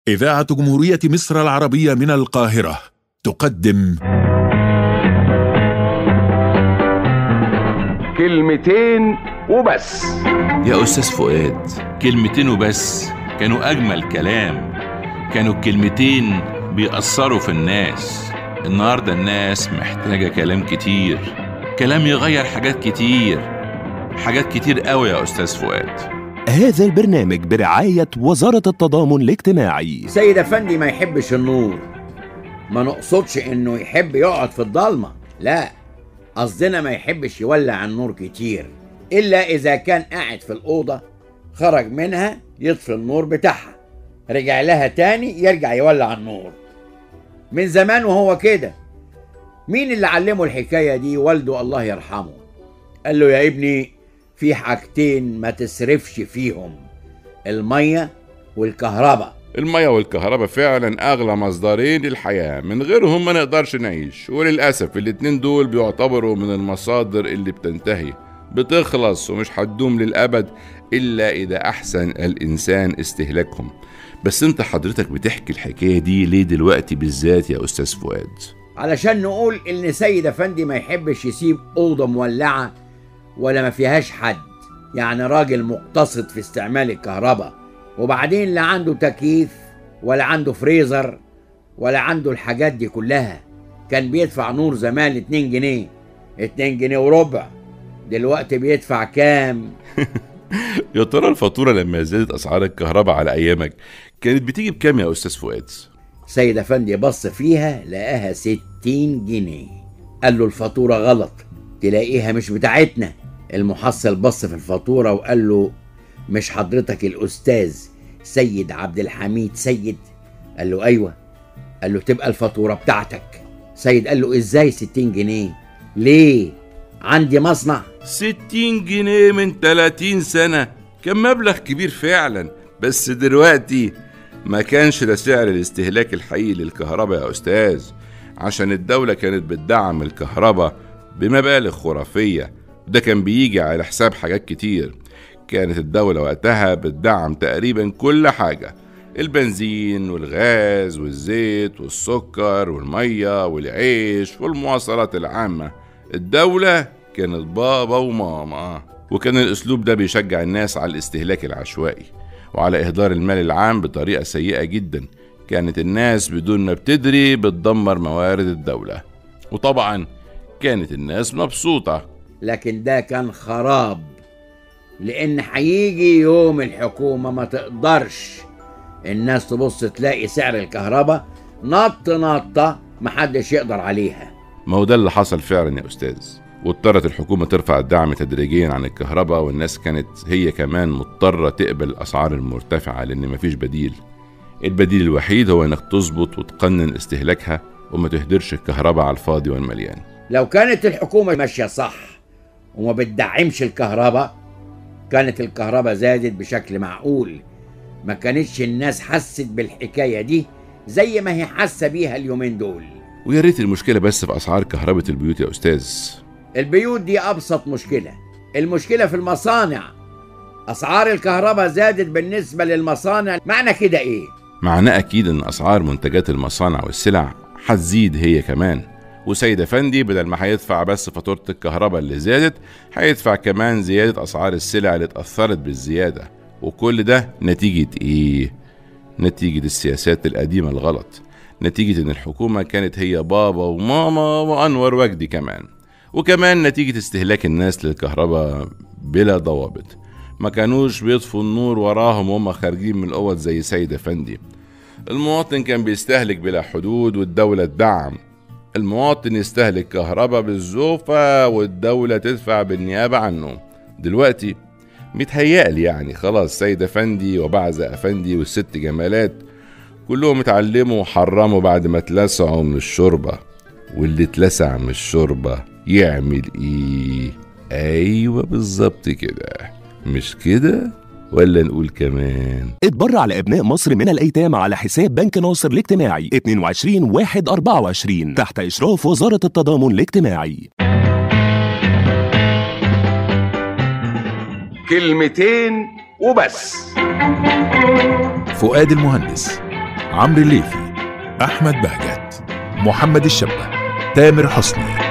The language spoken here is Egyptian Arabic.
إذاعة جمهورية مصر العربية من القاهرة تقدم كلمتين وبس يا أستاذ فؤاد كلمتين وبس كانوا أجمل كلام كانوا الكلمتين بيأثروا في الناس النهاردة الناس محتاجة كلام كتير كلام يغير حاجات كتير حاجات كتير قوي يا أستاذ فؤاد هذا البرنامج برعاية وزارة التضامن الاجتماعي سيد افندي ما يحبش النور ما نقصدش انه يحب يقعد في الضلمه لا قصدنا ما يحبش يولع النور كتير الا اذا كان قاعد في الاوضه خرج منها يطفي النور بتاعها رجع لها تاني يرجع يولع النور من زمان وهو كده مين اللي علمه الحكايه دي والده الله يرحمه قال له يا ابني في حاجتين ما تصرفش فيهم الميه والكهرباء المية والكهرباء فعلا أغلى مصدرين للحياة من غيرهم ما نقدرش نعيش وللأسف الاتنين دول بيعتبروا من المصادر اللي بتنتهي بتخلص ومش هتدوم للأبد إلا إذا أحسن الإنسان استهلاكهم بس أنت حضرتك بتحكي الحكاية دي ليه دلوقتي بالذات يا أستاذ فؤاد علشان نقول ان سيد افندي ما يحبش يسيب اوضه مولعه ولا ما فيهاش حد يعني راجل مقتصد في استعمال الكهرباء وبعدين لا عنده تكييف ولا عنده فريزر ولا عنده الحاجات دي كلها كان بيدفع نور زمان 2 جنيه 2 جنيه وربع دلوقتي بيدفع كام يا ترى الفاتورة لما زادت أسعار الكهرباء على أيامك كانت بتيجي بكام يا أستاذ فؤاد؟ سيد افندي بص فيها لقاها 60 جنيه قال له الفاتورة غلط تلاقيها مش بتاعتنا المحصل بص في الفاتورة وقال له مش حضرتك الأستاذ سيد عبد الحميد سيد قال له أيوة قال له تبقى الفاتورة بتاعتك سيد قال له إزاي 60 جنيه ليه عندي مصنع 60 جنيه من 30 سنة كان مبلغ كبير فعلا بس دلوقتي ما كانش ده سعر الاستهلاك الحقيقي للكهرباء يا أستاذ عشان الدولة كانت بتدعم الكهرباء بمبالغ خرافية ده كان بيجي على حساب حاجات كتير كانت الدولة وقتها بتدعم تقريبا كل حاجة البنزين والغاز والزيت والسكر والمية والعيش والمواصلات العامة الدولة كانت بابا وماما وكان الأسلوب ده بيشجع الناس على الاستهلاك العشوائي وعلى إهدار المال العام بطريقة سيئة جدا كانت الناس بدون ما بتدري بتدمر موارد الدولة وطبعا كانت الناس مبسوطة لكن ده كان خراب لان هيجي يوم الحكومه ما تقدرش الناس تبص تلاقي سعر الكهرباء نط نطه محدش يقدر عليها ما هو ده اللي حصل فعلا يا أستاذ واضطرت الحكومة ترفع الدعم تدريجيا عن الكهرباء والناس كانت هي كمان مضطرة تقبل الأسعار المرتفعة لأن مفيش بديل البديل الوحيد هو إنك تظبط وتقنن استهلاكها وما تهدرش الكهرباء على الفاضي والمليان لو كانت الحكومه ماشيه صح وما بتدعمش الكهرباء كانت الكهرباء زادت بشكل معقول ما كانتش الناس حست بالحكايه دي زي ما هي حاسه بيها اليومين دول ويا ريت المشكلة بس في أسعار كهرباء البيوت يا أستاذ البيوت دي ابسط مشكله المشكله في المصانع اسعار الكهرباء زادت بالنسبه للمصانع معنى كده ايه معناه أكيد إن أسعار منتجات المصانع والسلع هتزيد هي كمان وسيد أفندي بدل ما هيدفع بس فاتورة الكهرباء اللي زادت هيدفع كمان زيادة أسعار السلع اللي اتأثرت بالزيادة وكل ده نتيجة إيه؟ نتيجة السياسات القديمة الغلط نتيجة إن الحكومة كانت هي بابا وماما وأنور وجدي كمان وكمان نتيجة استهلاك الناس للكهرباء بلا ضوابط ما كانوش بيطفوا النور وراهم وهم خارجين من الأوض زي سيد أفندي المواطن كان بيستهلك بلا حدود والدولة تدعم المواطن يستهلك كهرباء بالزوفة والدولة تدفع بالنيابة عنه دلوقتي متهيألي يعني خلاص سيد أفندي وبعزة أفندي والست جمالات كلهم اتعلموا وحرموا بعد ما اتلسعوا من الشوربة واللي اتلسع من الشوربة يعمل ايه ايوه بالظبط كده مش كده ولا نقول كمان اتبرع لأبناء مصر من الأيتام على حساب بنك ناصر الاجتماعي 22 1 24 تحت إشراف وزارة التضامن الاجتماعي كلمتين وبس فؤاد المهندس عمرو الليثي أحمد بهجت محمد الشبة تامر حسني